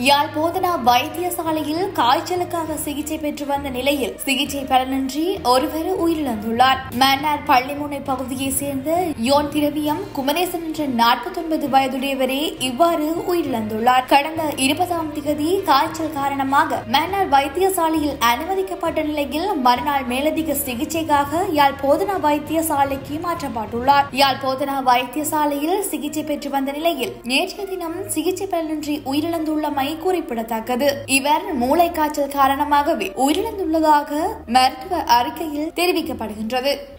யாழ் போதனா வைத்தியசாலையில் காய்ச்சலுக்காக சிகிச்சை பெற்று வந்த நிலையில் சிகிச்சை பலனின்றி ஒருவர் உயிரிழந்துள்ளார் மன்னார் பள்ளிமுனை பகுதியைச் சேர்ந்த யோன் திரவியம் குமரேசன் என்ற நாற்பத்தி ஒன்பது வயதுடையவரே இவ்வாறு உயிரிழந்துள்ளார் கடந்த இருபதாம் திகதி காய்ச்சல் காரணமாக மன்னார் வைத்தியசாலையில் அனுமதிக்கப்பட்ட நிலையில் மறுநாள் மேலதிக சிகிச்சைக்காக யாழ் போதனா வைத்தியசாலைக்கு மாற்றப்பட்டுள்ளார் யாழ் போதனா வைத்தியசாலையில் சிகிச்சை பெற்று வந்த நிலையில் நேற்றைய தினம் சிகிச்சை பலனின்றி உயிரிழந்துள்ளமை குறிப்பிடத்தக்கது இவர் மூளைக்காய்ச்சல் காரணமாகவே உயிரிழந்துள்ளதாக மருத்துவ அறிக்கையில் தெரிவிக்கப்படுகின்றது